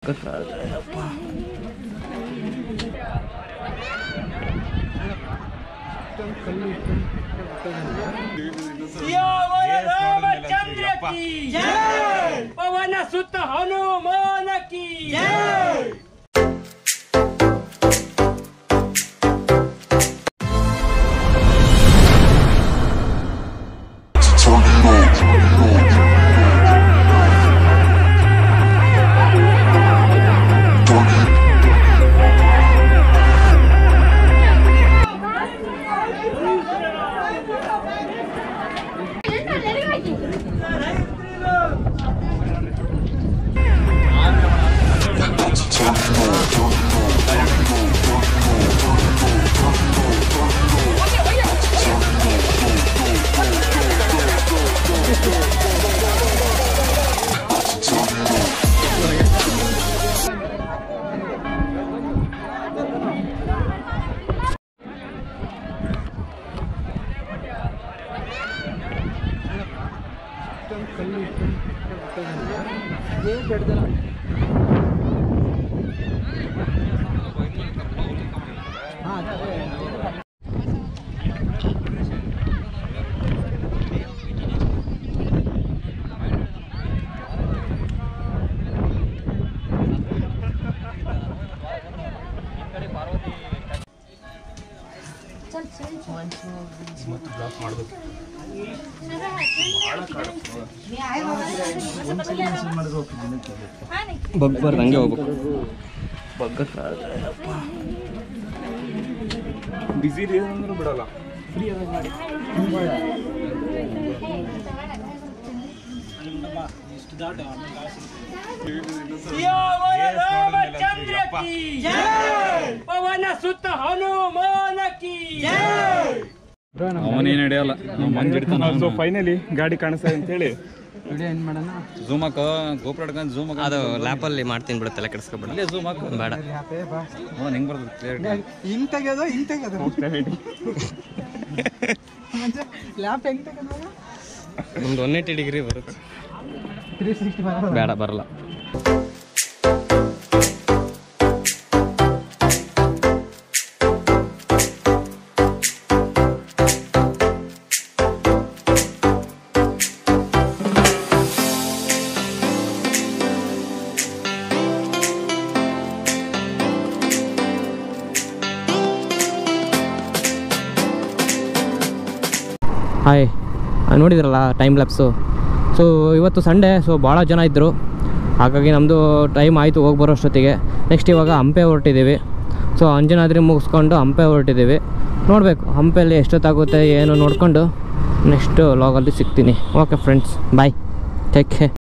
ರಾಮಚಂದ್ರ ಕಿ ಜೈ ಪವನ ಸುತ್ತ ಹನುಮಾನ ಕಿ ಜೈ ಬಗ್ಬಾರ್ದು ಹಂಗೆ ಹೋಗ್ಬೇಕು ಬಿಸಿ ಅಂದ್ರೂ ಬಿಡಲ್ಲ ರಾಮಚಂದ್ರ ಕಿ ಜೈ ಪವನ ಸುತ್ತ ಹನುಮಾನ ಕಿ ಜೈ ಅವನೇನು ನಡೆಯಲ್ಲ ಮಂಜಿಡ್ತಾನ ಸೊ ಫೈನಲಿ ಗಾಡಿ ಕಾಣಿಸ್ತಾ ಅಂತ ಹೇಳಿ ಝೂಮ್ ಹಾಕ ಗೋಪುರ ಹಿಡ್ಕೊಂಡು ಝೂಮ್ ಹಾಕ ಅದು ಲ್ಯಾಪಲ್ಲಿ ಮಾಡ್ತೀನಿ ಬಿಡು ತಲೆ ಕೆಡಿಸ್ಕೊಬೇಡ ಇಲ್ಲೇ ಝೂಮ್ ಹಾಕು ಬೇಡ ಅವನ್ ಹೆಂಗ್ ಬರ್ತದೆ ಕ್ಲಿಯರ್ ಹಿಂಗ್ ತೆಗೆಯೋದು ಹಿಂಗ್ ತೆಗೆಯೋದು ಲ್ಯಾಪ್ ಹೆಂಗ್ ತೆಗೆಯೋದು ಒಂದು ಒನ್ ಏಯ್ಟಿ ಡಿಗ್ರಿ ಬರುತ್ತೆ ತ್ರೀ ಸಿಕ್ಸ್ಟಿ ಬರೋದು ಬೇಡ ಬರಲ್ಲ ಹಾಯ್ ನೋಡಿದ್ರಲ್ಲ ಟೈಮ್ ಲ್ಯಾಪ್ಸು ಸೊ ಇವತ್ತು ಸಂಡೇ ಸೊ ಭಾಳ ಜನ ಇದ್ದರು ಹಾಗಾಗಿ ನಮ್ಮದು ಟೈಮ್ ಆಯಿತು ಹೋಗಿ ಬರೋ ಅಷ್ಟೊತ್ತಿಗೆ ನೆಕ್ಸ್ಟ್ ಇವಾಗ ಹಂಪೆ ಹೊರಟಿದ್ದೀವಿ ಸೊ ಅಂಜನಾದ್ರಿ ಮುಗಿಸ್ಕೊಂಡು ಹಂಪೆ ಹೊರಟಿದ್ದೀವಿ ನೋಡಬೇಕು ಹಂಪೆಯಲ್ಲಿ ಎಷ್ಟೊತ್ತಾಗುತ್ತೆ ಏನು ನೋಡಿಕೊಂಡು ನೆಕ್ಸ್ಟ್ ಲಾಗಲ್ಲಿ ಸಿಗ್ತೀನಿ okay friends bye take care